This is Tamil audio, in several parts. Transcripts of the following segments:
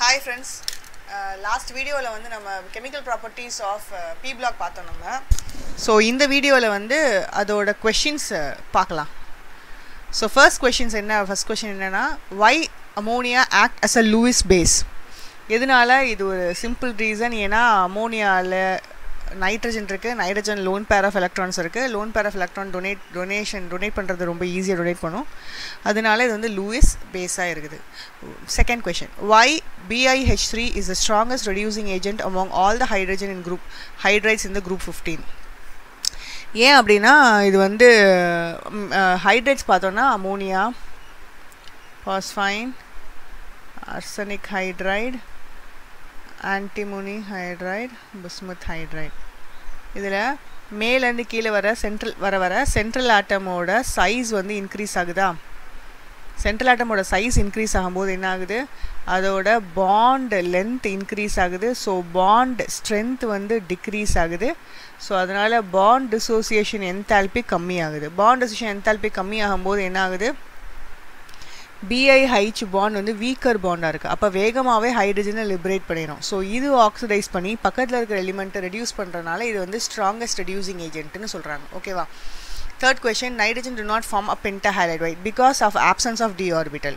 ஹாய் ஃப்ரெண்ட்ஸ் லாஸ்ட் வீடியோவில் வந்து நம்ம chemical properties of P block பார்த்தோம் நம்ம ஸோ இந்த வீடியோவில் வந்து அதோட கொஷின்ஸ் பார்க்கலாம் ஸோ ஃபர்ஸ்ட் கொஷின்ஸ் என்ன ஃபர்ஸ்ட் கொஷின் என்னென்னா why ammonia act as a Lewis base எதனால இது ஒரு சிம்பிள் ரீசன் ஏன்னா அமோனியாவில் நைட்ரஜன் இருக்குது nitrogen lone pair of electrons இருக்குது lone pair of electron donate donation donate பண்ணுறது ரொம்ப ஈஸியாக டொனேட் பண்ணும் அதனால இது வந்து லூயிஸ் பேஸாக இருக்குது second question why BIH three is the strongest reducing agent among all the hydrogen in group hydrides இந்த குரூப் ஃபிஃப்டீன் ஏன் அப்படின்னா இது வந்து ஹைட்ரேட்ஸ் பார்த்தோன்னா ammonia phosphine arsenic hydride antimony hydride bismuth hydride இதில் மேலேருந்து கீழே வர சென்ட்ரல் வர வர சென்ட்ரல் ஆட்டமோட சைஸ் வந்து இன்க்ரீஸ் ஆகுதா சென்ட்ரல் ஆட்டமோட சைஸ் இன்க்ரீஸ் ஆகும்போது என்ன ஆகுது அதோட பாண்ட் லென்த் இன்க்ரீஸ் ஆகுது ஸோ பாண்ட் ஸ்ட்ரென்த் வந்து டிக்ரீஸ் ஆகுது ஸோ அதனால் பாண்ட் டிசோசியேஷன் என்தால்பி கம்மி ஆகுது பாண்ட் டிசோசியேஷன் என்தால்பி கம்மி ஆகும்போது என்ன ஆகுது பிஐஹைச் பாண்ட் வந்து வீக்கர் பாண்டாக இருக்குது அப்போ வேகமாகவே ஹைட்ரஜனை லிபரேட் பண்ணிடும் ஸோ இது ஆக்சிடைஸ் பண்ணி பக்கத்தில் இருக்கிற எலிமெண்ட்டை ரெடியூஸ் பண்ணுறதுனால இது வந்து ஸ்ட்ராங்கஸ்ட் ரெடியூசிங் ஏஜென்ட்னு சொல்கிறாங்க ஓகேவா third question nitrogen do not form a pentahalide why'd because of absence of D orbital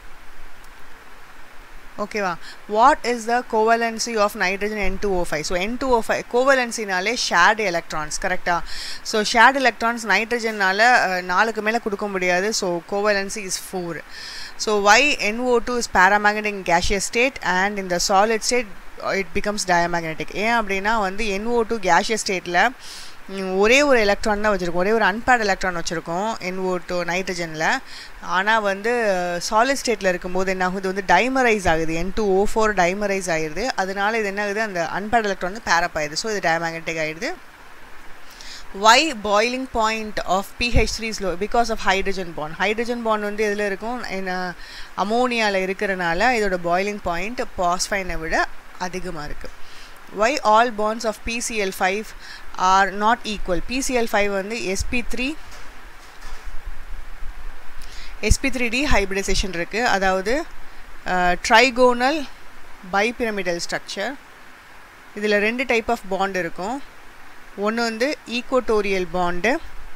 ஓகேவா what is the covalency of nitrogen N two O five so N two O five கோவலன்சினாலே ஷேர்டு எலக்ட்ரான்ஸ் கரெக்டாக ஸோ ஷேர்டு எலக்ட்ரான்ஸ் நைட்ரஜனால் நாலுக்கு மேலே கொடுக்க முடியாது so covalency is four so why NO two is paramagnetic gaseous state and இந்த solid state it becomes diamagnetic ஏன் அப்படின்னா வந்து என்ஓ டூ கேஷியஸ் ஸ்டேட்டில் ஒரே ஒரு எலக்ட்ரான் தான் வச்சுருக்கோம் ஒரே ஒரு அன்பேட் எலக்ட்ரான் வச்சுருக்கோம் என்ஓ டூ நைட்ரஜனில் ஆனால் வந்து சாலிட் ஸ்டேட்டில் இருக்கும்போது என்ன ஆகுது வந்து டைமரைஸ் ஆகுது N two O four dimerise ஆகிடுது அதனால இது என்ன ஆகுது அந்த அன்பேட் எலக்ட்ரான் வந்து பேரப் ஆயிடுது ஸோ இது டயமேக்னட்டிக் ஆகிடுது why boiling point of PH three slow because of hydrogen bond hydrogen bond வந்து எதில் இருக்கும் என்ன அமோனியாவில் இருக்கிறனால இதோட பாய்லிங் பாயிண்ட் பாஸ்ஃபைனை விட அதிகமாக இருக்குது why all bonds of PCl five are not equal PCl five வந்து sp three sp three d hybridisation இருக்குது அதாவது ட்ரைகோனல் பைபிரமிடல் ஸ்ட்ரக்சர் இதில் ரெண்டு டைப் ஆஃப் பாண்ட் இருக்கும் ஒன்று வந்து ஈக்குவட்டோரியல் பாண்டு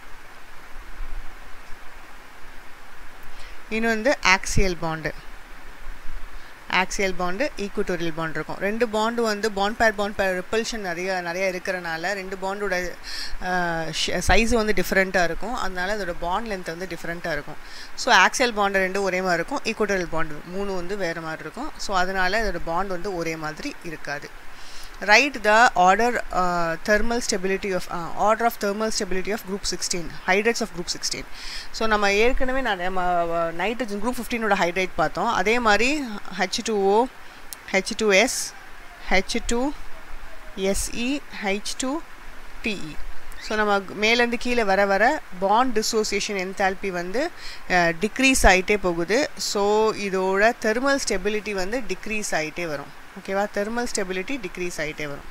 இன்னொன்று வந்து axial bond axial bond equatorial bond இருக்கும் ரெண்டு பாண்டு வந்து பாண்ட் பேர் பாண்ட் பேர் ரிப்பல்ஷன் நிறைய நிறைய இருக்கிறனால ரெண்டு பாண்டோட சைஸ் வந்து டிஃப்ரெண்ட்டாக இருக்கும் அதனால அதோட பாண்ட் லென்த் வந்து டிஃப்ரெண்ட்டாக இருக்கும் ஸோ ஆக்சியல் பாண்டு ரெண்டு ஒரே மாதிரி இருக்கும் ஈக்குவட்டோரியல் பாண்டு மூணு வந்து வேறு மாதிரி இருக்கும் ஸோ அதனால அதோட பாண்ட் வந்து ஒரே மாதிரி இருக்காது write the order uh, thermal stability of uh, order of thermal stability of group 16 hydrates of group 16 so நம்ம ஏற்கனவே நான் நம்ம நைட்ரஜன் குரூப் ஃபிஃப்டீனோட ஹைட்ரேட் பார்த்தோம் அதே மாதிரி H two O H two S H two SE H two TE so நம்ம மேலேருந்து கீழே வர வர பாண்ட் டிசோசியேஷன் என்தால்பி வந்து டிக்ரீஸ் ஆகிட்டே போகுது ஸோ இதோட தெர்மல் ஸ்டெபிலிட்டி வந்து டிக்ரீஸ் ஆகிட்டே வரும் ஓகேவா தெர்மல் ஸ்டெபிலிட்டி டிக்ரீஸ் ஆகிட்டே வரும்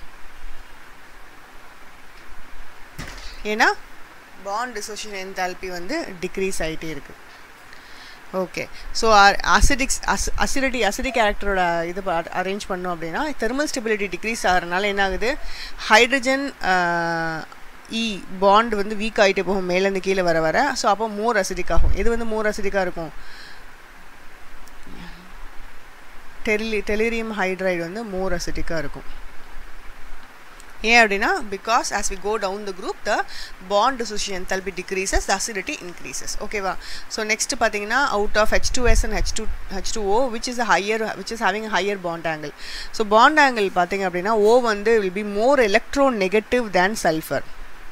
ஏன்னா பாண்ட் டிசோசியேஷன் என்தால்பி வந்து டிக்ரீஸ் ஆகிட்டே இருக்குது okay so acidics as acidity acidic கேரக்டரோட இது அரேஞ்ச் பண்ணோம் அப்படின்னா தெர்மல் ஸ்டெபிலிட்டி டிக்ரீஸ் ஆகிறனால என்ன ஆகுது ஹைட்ரஜன் இ பாண்ட் வந்து வீக் ஆகிட்டே போகும் மேலேருந்து கீழே வர வர ஸோ அப்போ மோர் அசிடிக் ஆகும் இது வந்து மோர் அசிடிக்காக இருக்கும் டெரிலி டெலிரியம் ஹைட்ரைடு வந்து மோர் அசிட்டிக்காக இருக்கும் ஏன் அப்படின்னா because as we go down the group the bond dissociation enthalpy decreases the acidity increases ஓகேவா ஸோ நெக்ஸ்ட் பார்த்தீங்கன்னா out of H two S and H two H two O which is higher which is having higher bond angle so bond angle பார்த்தீங்க அப்படின்னா ஓ வந்து will be more electronegative than sulphur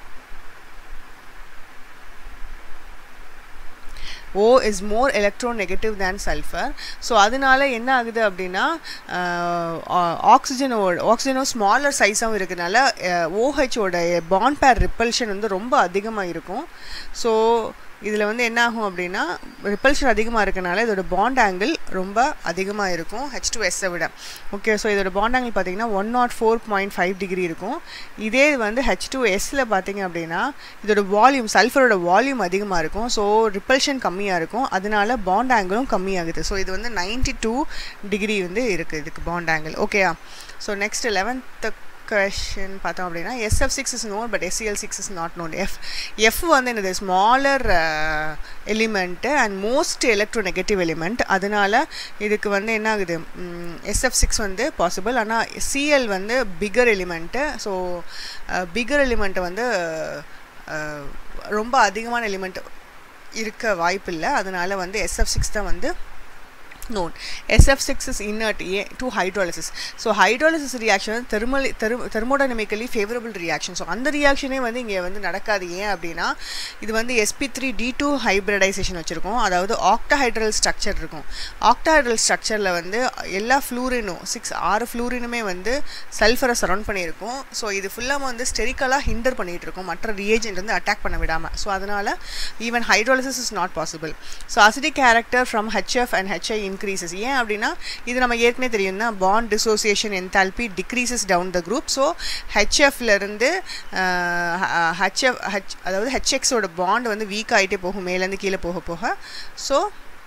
O is more electronegative than sulphur so அதனால என்ன ஆகுது அப்படின்னா ஆக்சிஜனோட ஆக்சிஜனோ ஸ்மாலர் சைஸாகவும் இருக்கிறதுனால ஓஹெச்சோட பாண்ட் பேர் ரிப்பல்ஷன் வந்து ரொம்ப அதிகமாக இருக்கும் ஸோ இதில் வந்து என்ன ஆகும் அப்படின்னா ரிப்பல்ஷன் அதிகமாக இருக்கனால இதோட பாண்ட் ஆங்கிள் ரொம்ப அதிகமாக இருக்கும் ஹெச் டூ எஸ்ஸை விட ஓகே ஸோ இதோட பாண்ட் ஆங்கிள் பார்த்தீங்கன்னா one naught four point five degree இருக்கும் இதே வந்து ஹெச் டூ எஸ்ஸில் பார்த்தீங்க அப்படின்னா இதோட வால்யூம் சல்ஃபரோட வால்யூம் அதிகமாக இருக்கும் ஸோ ரிப்பல்ஷன் கம்மியாக இருக்கும் அதனால பாண்ட் ஆங்கிளும் கம்மியாகுது ஸோ இது வந்து நைன்டி டூ டிகிரி வந்து இருக்குது இதுக்கு பாண்ட் ஆங்கிள் ஓகேயா ஸோ நெக்ஸ்ட் லெவன்த்து கொஷின் பார்த்தோம் அப்படின்னா SF six is known but SCl six is not known F F வந்து என்னது smaller element and most electronegative element அதனால இதுக்கு வந்து என்ன ஆகுது எஸ்எஃப் சிக்ஸ் வந்து பாசிபிள் ஆனால் சிஎல் வந்து பிகர் எலிமெண்ட்டு ஸோ பிகர் எலிமெண்ட்டை வந்து ரொம்ப அதிகமான எலிமெண்ட் இருக்க வாய்ப்பு இல்லை அதனால வந்து எஸ்எஃப் சிக்ஸ் தான் வந்து known. SF6 is inert A to hydrolysis. So hydrolysis reaction வந்து thermal therm thermodynamically favorable reaction. So அந்த ரியாக்ஷனே வந்து இங்கே வந்து நடக்காது ஏன் அப்படின்னா இது வந்து sp three d two hybridisation வச்சுருக்கோம் அதாவது ஆக்டாஹைட்ரல் ஸ்ட்ரக்சர் இருக்கும் ஆக்டாஹைட்ரல் ஸ்ட்ரக்சரில் வந்து எல்லா ஃப்ளூரினும் சிக்ஸ் ஆறு ஃப்ளூரினுமே வந்து சல்ஃபரை சரௌண்ட் பண்ணியிருக்கும் ஸோ இது ஃபுல்லாக வந்து ஸ்டெரிக்கலாக ஹிண்டர் பண்ணிகிட்டு இருக்கும் மற்ற ரியேஜென்ட் வந்து அட்டாக் பண்ண விடாமல் ஸோ அதனால் even hydrolysis is not possible so acidic character from HF and HI increases ஏன் அப்படின்னா இது நம்ம ஏற்கனவே தெரியும் தான் bond dissociation enthalpy decreases down the group so ஹெச்எஃப்லேருந்து ஹெச்எஃப் ஹெச் அதாவது ஹெச்எக்ஸோட பாண்ட் வந்து வீக் ஆகிட்டே போகும் மேலேருந்து கீழே போக போக so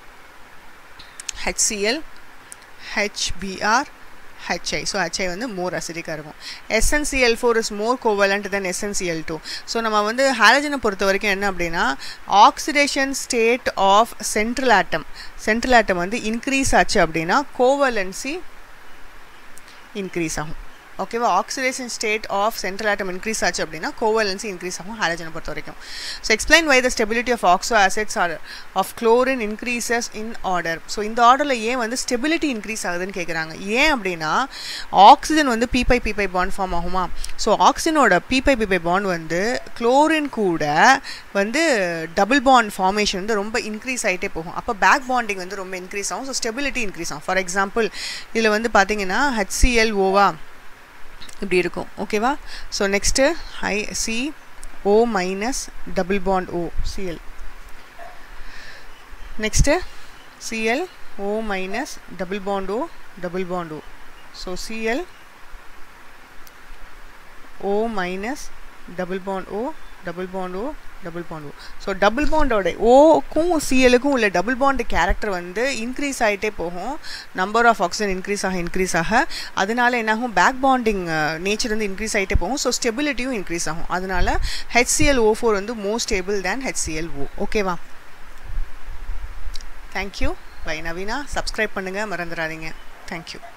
HCl HBr HI so HI வந்து மோர் அசிடிக்காக இருக்கும் SnCl four is more covalent then SnCl two so நம்ம வந்து ஹாலஜனை பொறுத்த வரைக்கும் என்ன அப்படின்னா oxidation state of central atom central atom வந்து இன்க்ரீஸ் ஆச்சு அப்படின்னா கோவலன்சி இன்க்ரீஸ் ஆகும் ஓகேவா oxidation state of central atom increase ஆச்சு அப்படின்னா கோவலன்சி இன்க்ரீஸ் ஆகும் ஹாலஜனை பொறுத்த வரைக்கும் so explain why the stability of oxo acids are of chlorine increases in order so இந்த ஆர்டரில் ஏன் வந்து ஸ்டெபிலிட்டி இன்க்ரீஸ் ஆகுதுன்னு கேட்குறாங்க ஏன் அப்படின்னா ஆக்சிஜன் வந்து பிபை பிபை பாண்ட் ஃபார்ம் ஆகுமா ஸோ ஆக்சிஜனோட பிபை பிபை பாண்ட் வந்து குளோரின் கூட வந்து டபுள் பாண்ட் ஃபார்மேஷன் வந்து ரொம்ப இன்க்ரீஸ் ஆகிட்டே போகும் அப்போ பேக் பாண்டிங் வந்து ரொம்ப இன்க்ரீஸ் ஆகும் ஸோ ஸ்டெபிலிட்டி இன்க்ரீஸ் ஆகும் ஃபார் எக்ஸாம்பிள் இதில் வந்து பார்த்தீங்கன்னா ஹெச்சிஎல் ஓவா இப்படி இருக்கும் ஓகேவா ஸோ நெக்ஸ்ட்டு ஹை C O minus double bond O Cl next Cl O minus double bond O double bond O so Cl O minus double bond O double bond O double bond O so double பாண்டோட ஓக்கும் சிஎலுக்கும் உள்ள டபுள் பாண்ட் கேரக்டர் வந்து இன்க்ரீஸ் ஆகிட்டே போகும் நம்பர் ஆஃப் ஆக்சிஜன் இன்க்ரீஸ் ஆக இன்க்ரீஸ் ஆக அதனால என்னாகும் பேக் பாண்டிங் நேச்சர் வந்து இன்க்ரீஸ் ஆகிட்டே போகும் ஸோ ஸ்டெபிலிட்டியும் இன்க்ரீஸ் ஆகும் அதனால ஹெச்சிஎல் ஓ ஃபோர் வந்து மோர் ஸ்டேபிள் தேன் ஹெச்சிஎல் ஓ ஓகேவா தேங்க்யூ பை நவீனா சப்ஸ்கிரைப் பண்ணுங்கள் மறந்துடாதீங்க தேங்க்யூ